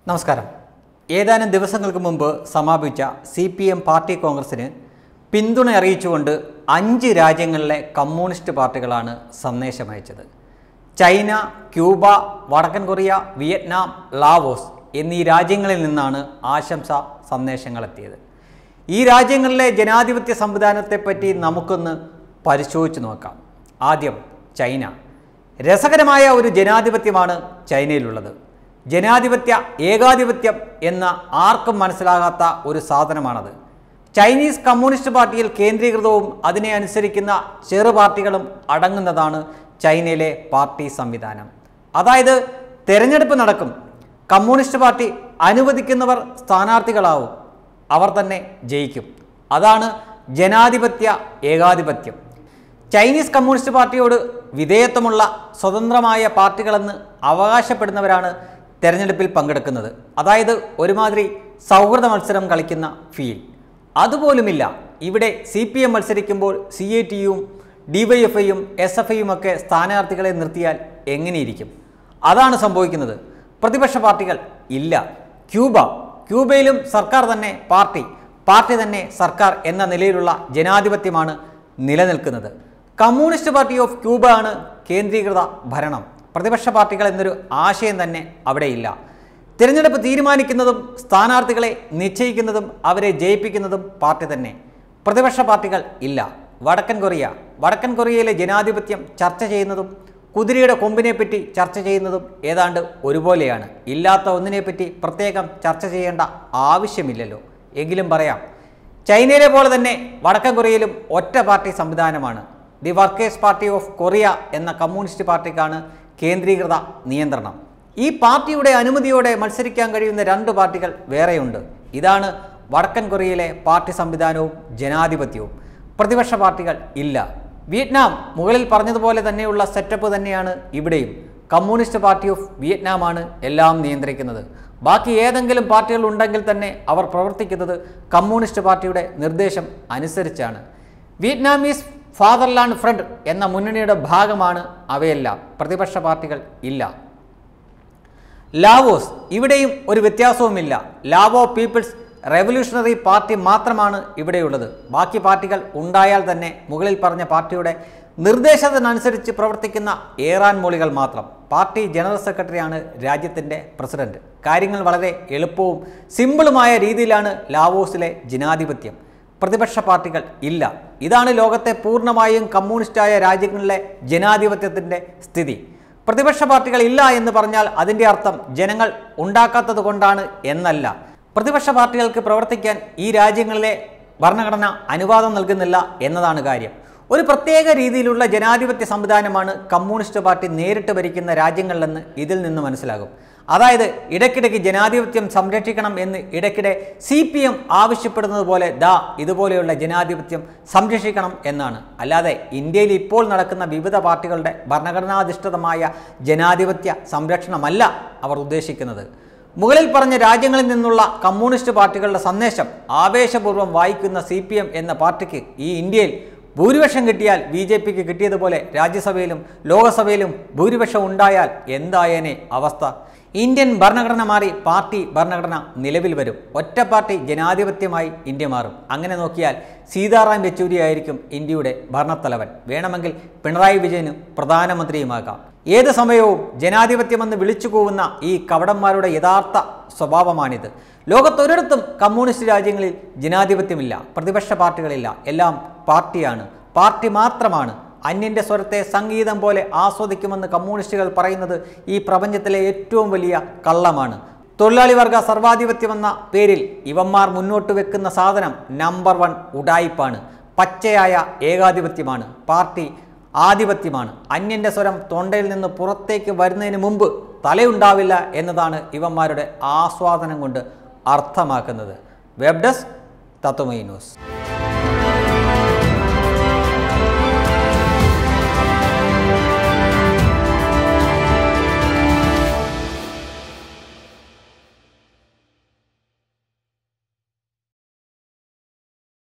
നമസ്കാരം ഏതാനും ദിവസങ്ങൾക്ക് മുമ്പ് സമാപിച്ച സി പി എം പാർട്ടി കോൺഗ്രസിന് പിന്തുണ അറിയിച്ചുകൊണ്ട് അഞ്ച് രാജ്യങ്ങളിലെ കമ്മ്യൂണിസ്റ്റ് പാർട്ടികളാണ് സന്ദേശമയച്ചത് ചൈന ക്യൂബ വടക്കൻ കൊറിയ വിയറ്റ്നാം ലാവോസ് എന്നീ രാജ്യങ്ങളിൽ നിന്നാണ് ആശംസ സന്ദേശങ്ങളെത്തിയത് ഈ രാജ്യങ്ങളിലെ ജനാധിപത്യ സംവിധാനത്തെപ്പറ്റി നമുക്കൊന്ന് പരിശോധിച്ച് നോക്കാം ആദ്യം ചൈന രസകരമായ ഒരു ജനാധിപത്യമാണ് ചൈനയിലുള്ളത് ജനാധിപത്യ ഏകാധിപത്യം എന്ന ആർക്കും മനസ്സിലാകാത്ത ഒരു സാധനമാണത് ചൈനീസ് കമ്മ്യൂണിസ്റ്റ് പാർട്ടിയിൽ കേന്ദ്രീകൃതവും അതിനെ അനുസരിക്കുന്ന ചെറു പാർട്ടികളും അടങ്ങുന്നതാണ് ചൈനയിലെ പാർട്ടി സംവിധാനം അതായത് തെരഞ്ഞെടുപ്പ് നടക്കും കമ്മ്യൂണിസ്റ്റ് പാർട്ടി അനുവദിക്കുന്നവർ സ്ഥാനാർത്ഥികളാവും അവർ തന്നെ ജയിക്കും അതാണ് ജനാധിപത്യ ഏകാധിപത്യം ചൈനീസ് കമ്മ്യൂണിസ്റ്റ് പാർട്ടിയോട് വിധേയത്വമുള്ള സ്വതന്ത്രമായ പാർട്ടികളെന്ന് അവകാശപ്പെടുന്നവരാണ് തെരഞ്ഞെടുപ്പിൽ പങ്കെടുക്കുന്നത് അതായത് ഒരുമാതിരി സൗഹൃദ മത്സരം കളിക്കുന്ന ഫീൽ അതുപോലുമില്ല ഇവിടെ സി പി എം മത്സരിക്കുമ്പോൾ സി എ ടിയും ഡി വൈ എഫ് ഐയും എസ് എഫ് ഐയും ഒക്കെ സ്ഥാനാർത്ഥികളെ നിർത്തിയാൽ എങ്ങനെയിരിക്കും അതാണ് സംഭവിക്കുന്നത് പ്രതിപക്ഷ പാർട്ടികൾ ഇല്ല ക്യൂബ ക്യൂബയിലും സർക്കാർ തന്നെ പാർട്ടി പാർട്ടി തന്നെ സർക്കാർ എന്ന നിലയിലുള്ള ജനാധിപത്യമാണ് നിലനിൽക്കുന്നത് കമ്മ്യൂണിസ്റ്റ് പാർട്ടി ഓഫ് ക്യൂബ ആണ് കേന്ദ്രീകൃത ഭരണം പ്രതിപക്ഷ പാർട്ടികൾ എന്നൊരു ആശയം തന്നെ അവിടെയില്ല തിരഞ്ഞെടുപ്പ് തീരുമാനിക്കുന്നതും സ്ഥാനാർത്ഥികളെ നിശ്ചയിക്കുന്നതും അവരെ ജയിപ്പിക്കുന്നതും പാർട്ടി തന്നെ പ്രതിപക്ഷ പാർട്ടികൾ ഇല്ല വടക്കൻ കൊറിയ വടക്കൻ കൊറിയയിലെ ജനാധിപത്യം ചർച്ച ചെയ്യുന്നതും കുതിരയുടെ കൊമ്പിനെപ്പറ്റി ചർച്ച ചെയ്യുന്നതും ഏതാണ്ട് ഒരുപോലെയാണ് ഇല്ലാത്ത ഒന്നിനെപ്പറ്റി പ്രത്യേകം ചർച്ച ചെയ്യേണ്ട ആവശ്യമില്ലല്ലോ എങ്കിലും പറയാം ചൈനയിലെ പോലെ തന്നെ വടക്കൻ കൊറിയയിലും ഒറ്റ പാർട്ടി സംവിധാനമാണ് the Workers' Party of Korea എന്ന കമ്മ്യൂണിസ്റ്റ് പാർട്ടിക്കാണ് കേന്ദ്രീകൃത നിയന്ത്രണം ഈ പാർട്ടിയുടെ അനുമതിയോടെ മത്സരിക്കാൻ കഴിയുന്ന രണ്ട് പാർട്ടികൾ വേറെയുണ്ട് ഇതാണ് വടക്കൻ കൊറിയയിലെ പാർട്ടി സംവിധാനവും ജനാധിപത്യവും പ്രതിപക്ഷ പാർട്ടികൾ ഇല്ല വിയറ്റ്നാം മുകളിൽ പറഞ്ഞതുപോലെ തന്നെയുള്ള സെറ്റപ്പ് തന്നെയാണ് ഇവിടെയും കമ്മ്യൂണിസ്റ്റ് പാർട്ടി ഓഫ് വിയറ്റ്നാമാണ് എല്ലാം നിയന്ത്രിക്കുന്നത് ബാക്കി ഏതെങ്കിലും പാർട്ടികൾ ഉണ്ടെങ്കിൽ തന്നെ അവർ പ്രവർത്തിക്കുന്നത് കമ്മ്യൂണിസ്റ്റ് പാർട്ടിയുടെ നിർദ്ദേശം അനുസരിച്ചാണ് വിയറ്റ്നാമീസ് ഫാദർലാൻഡ് ഫ്രണ്ട് എന്ന മുന്നണിയുടെ ഭാഗമാണ് അവയെല്ലാം പ്രതിപക്ഷ പാർട്ടികൾ ഇല്ല ലാവോസ് ഇവിടെയും ഒരു വ്യത്യാസവുമില്ല ലാവോ പീപ്പിൾസ് റെവല്യൂഷണറി പാർട്ടി മാത്രമാണ് ഇവിടെയുള്ളത് ബാക്കി പാർട്ടികൾ ഉണ്ടായാൽ തന്നെ മുകളിൽ പറഞ്ഞ പാർട്ടിയുടെ നിർദ്ദേശത്തിനനുസരിച്ച് പ്രവർത്തിക്കുന്ന ഏറാൻ മൊഴികൾ മാത്രം പാർട്ടി ജനറൽ സെക്രട്ടറിയാണ് രാജ്യത്തിൻ്റെ പ്രസിഡന്റ് കാര്യങ്ങൾ വളരെ എളുപ്പവും സിമ്പിളുമായ രീതിയിലാണ് ലാവോസിലെ ജനാധിപത്യം പ്രതിപക്ഷ പാർട്ടികൾ ഇല്ല ഇതാണ് ലോകത്തെ പൂർണ്ണമായും കമ്മ്യൂണിസ്റ്റായ രാജ്യങ്ങളിലെ ജനാധിപത്യത്തിൻ്റെ സ്ഥിതി പ്രതിപക്ഷ പാർട്ടികൾ ഇല്ല എന്ന് പറഞ്ഞാൽ അതിൻ്റെ അർത്ഥം ജനങ്ങൾ ഉണ്ടാക്കാത്തത് കൊണ്ടാണ് എന്നല്ല പ്രതിപക്ഷ പാർട്ടികൾക്ക് പ്രവർത്തിക്കാൻ ഈ രാജ്യങ്ങളിലെ ഭരണഘടന അനുവാദം നൽകുന്നില്ല എന്നതാണ് കാര്യം ഒരു പ്രത്യേക രീതിയിലുള്ള ജനാധിപത്യ സംവിധാനമാണ് കമ്മ്യൂണിസ്റ്റ് പാർട്ടി നേരിട്ട് ഭരിക്കുന്ന രാജ്യങ്ങളിലെന്ന് ഇതിൽ നിന്ന് മനസ്സിലാകും അതായത് ഇടയ്ക്കിടയ്ക്ക് ജനാധിപത്യം സംരക്ഷിക്കണം എന്ന് ഇടയ്ക്കിടെ സി പി എം ആവശ്യപ്പെടുന്നത് പോലെ ദാ ഇതുപോലെയുള്ള ജനാധിപത്യം സംരക്ഷിക്കണം എന്നാണ് അല്ലാതെ ഇന്ത്യയിൽ ഇപ്പോൾ നടക്കുന്ന വിവിധ പാർട്ടികളുടെ ഭരണഘടനാധിഷ്ഠിതമായ ജനാധിപത്യ സംരക്ഷണമല്ല അവർ ഉദ്ദേശിക്കുന്നത് മുകളിൽ പറഞ്ഞ രാജ്യങ്ങളിൽ നിന്നുള്ള കമ്മ്യൂണിസ്റ്റ് പാർട്ടികളുടെ സന്ദേശം ആവേശപൂർവ്വം വായിക്കുന്ന സി പി എം എന്ന പാർട്ടിക്ക് ഈ ഇന്ത്യയിൽ ഭൂരിപക്ഷം കിട്ടിയാൽ ബി ജെ പിക്ക് കിട്ടിയതുപോലെ രാജ്യസഭയിലും ലോകസഭയിലും ഭൂരിപക്ഷം ഉണ്ടായാൽ എന്തായേനെ അവസ്ഥ ഇന്ത്യൻ ഭരണഘടന മാറി പാർട്ടി ഭരണഘടന നിലവിൽ വരും ഒറ്റ പാർട്ടി ജനാധിപത്യമായി ഇന്ത്യ മാറും അങ്ങനെ നോക്കിയാൽ സീതാറാം യെച്ചൂരി ആയിരിക്കും ഇന്ത്യയുടെ ഭരണത്തലവൻ വേണമെങ്കിൽ പിണറായി വിജയന് പ്രധാനമന്ത്രിയുമാകാം ഏത് സമയവും ജനാധിപത്യമെന്ന് വിളിച്ചു കൂവുന്ന ഈ കവടന്മാരുടെ യഥാർത്ഥ സ്വഭാവമാണിത് ലോകത്തൊരിടത്തും കമ്മ്യൂണിസ്റ്റ് രാജ്യങ്ങളിൽ ജനാധിപത്യമില്ല പ്രതിപക്ഷ പാർട്ടികളില്ല എല്ലാം പാർട്ടിയാണ് പാർട്ടി മാത്രമാണ് അന്യൻ്റെ സ്വരത്തെ സംഗീതം പോലെ ആസ്വദിക്കുമെന്ന് കമ്മ്യൂണിസ്റ്റുകൾ പറയുന്നത് ഈ പ്രപഞ്ചത്തിലെ ഏറ്റവും വലിയ കള്ളമാണ് തൊഴിലാളി വർഗ സർവാധിപത്യമെന്ന പേരിൽ ഇവന്മാർ മുന്നോട്ട് വെക്കുന്ന സാധനം നമ്പർ വൺ ഉഡായിപ്പാണ് പച്ചയായ ഏകാധിപത്യമാണ് പാർട്ടി ആധിപത്യമാണ് അന്യൻ്റെ സ്വരം തൊണ്ടയിൽ നിന്ന് പുറത്തേക്ക് വരുന്നതിന് മുമ്പ് തലയുണ്ടാവില്ല എന്നതാണ് ഇവന്മാരുടെ ആസ്വാദനം കൊണ്ട് അർത്ഥമാക്കുന്നത് വെബ് ഡെസ്ക് തത്വമൈ ന്യൂസ്